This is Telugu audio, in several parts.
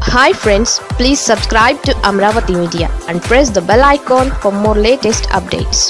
hi friends please subscribe to Amaravati media and press the bell icon for more latest updates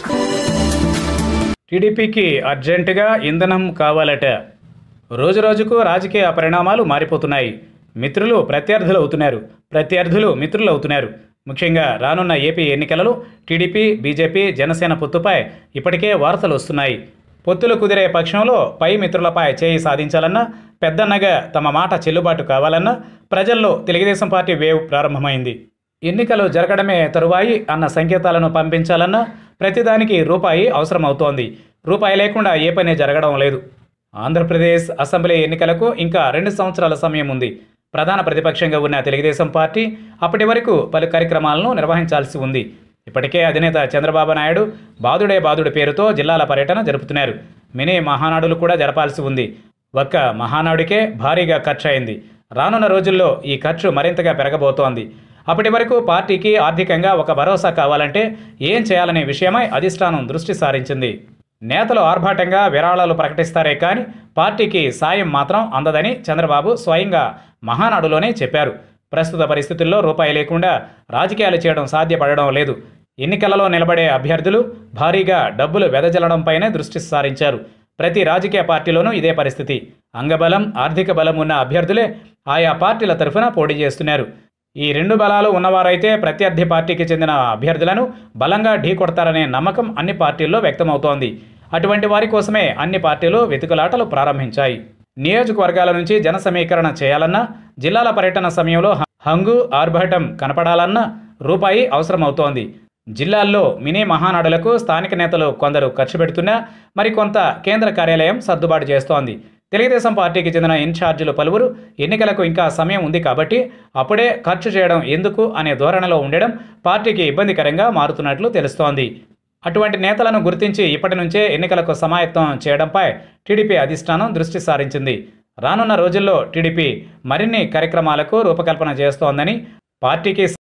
టీడీపీకి అర్జెంటుగా ఇంధనం కావాలట రోజురోజుకు రాజకీయ పరిణామాలు మారిపోతున్నాయి మిత్రులు ప్రత్యర్థులు అవుతున్నారు ప్రత్యర్థులు మిత్రులు అవుతున్నారు ముఖ్యంగా రానున్న ఏపీ ఎన్నికలలో టీడీపీ బీజేపీ జనసేన పొత్తుపై ఇప్పటికే వార్తలు వస్తున్నాయి పొత్తులు కుదిరే పక్షంలో పై మిత్రులపై చేయి సాధించాలన్నా పెద్దన్నగా తమ మాట చెల్లుబాటు కావాలన్నా ప్రజల్లో తెలుగుదేశం పార్టీ వేవ్ ప్రారంభమైంది ఎన్నికలు జరగడమే తరువాయి అన్న సంకేతాలను పంపించాలన్నా ప్రతిదానికి రూపాయి అవసరమవుతోంది రూపాయి లేకుండా ఏ పని జరగడం లేదు ఆంధ్రప్రదేశ్ అసెంబ్లీ ఎన్నికలకు ఇంకా రెండు సంవత్సరాల సమయం ఉంది ప్రధాన ప్రతిపక్షంగా ఉన్న తెలుగుదేశం పార్టీ అప్పటి వరకు పలు కార్యక్రమాలను నిర్వహించాల్సి ఉంది ఇప్పటికే అధినేత చంద్రబాబు నాయుడు బాదుడే బాదుడు పేరుతో జిల్లాల పర్యటన జరుపుతున్నారు మినీ మహానాడులు కూడా జరపాల్సి ఉంది ఒక్క మహానాడుకే భారీగా ఖర్చు అయింది రానున్న రోజుల్లో ఈ ఖర్చు మరింతగా పెరగబోతోంది అప్పటి వరకు పార్టీకి ఆర్థికంగా ఒక భరోసా కావాలంటే ఏం చేయాలనే విషయమై అధిష్టానం దృష్టి సారించింది నేతలు ఆర్భాటంగా విరాళాలు ప్రకటిస్తారే కానీ పార్టీకి సాయం మాత్రం అందదని చంద్రబాబు స్వయంగా మహానాడులోనే చెప్పారు ప్రస్తుత పరిస్థితుల్లో రూపాయి లేకుండా రాజకీయాలు చేయడం సాధ్యపడడం లేదు ఎన్నికలలో నిలబడే అభ్యర్థులు భారీగా డబ్బులు వెదజల్లడంపైనే దృష్టి సారించారు ప్రతి రాజకీయ పార్టీలోనూ ఇదే పరిస్థితి అంగబలం ఆర్థిక బలం ఉన్న అభ్యర్థులే ఆయా పార్టీల తరఫున పోటీ చేస్తున్నారు ఈ రెండు బలాలు ఉన్నవారైతే ప్రత్యర్థి పార్టీకి చెందిన అభ్యర్థులను బలంగా ఢీకొడతారనే నమ్మకం అన్ని పార్టీల్లో వ్యక్తమవుతోంది అటువంటి వారి కోసమే అన్ని పార్టీలు వెతుకులాటలు ప్రారంభించాయి నియోజకవర్గాల నుంచి జన సమీకరణ చేయాలన్నా జిల్లాల పర్యటన సమయంలో హ- హంగు ఆర్భాటం కనపడాలన్నా రూపాయి అవసరమవుతోంది జిల్లాల్లో మినీ మహానాడులకు స్థానిక నేతలు కొందరు ఖర్చు పెడుతున్నా మరికొంత కేంద్ర కార్యాలయం సర్దుబాటు చేస్తోంది తెలుగుదేశం పార్టీకి చెందిన ఇన్ఛార్జీలు పలువురు ఎన్నికలకు ఇంకా సమయం ఉంది కాబట్టి అప్పుడే ఖర్చు చేయడం ఎందుకు అనే ధోరణిలో ఉండడం పార్టీకి ఇబ్బందికరంగా మారుతున్నట్లు తెలుస్తోంది అటువంటి నేతలను గుర్తించి ఇప్పటి నుంచే ఎన్నికలకు సమాయత్తం చేయడంపై టీడీపీ అధిష్టానం దృష్టి సారించింది రానున్న రోజుల్లో టీడీపీ మరిన్ని కార్యక్రమాలకు రూపకల్పన చేస్తోందని పార్టీకి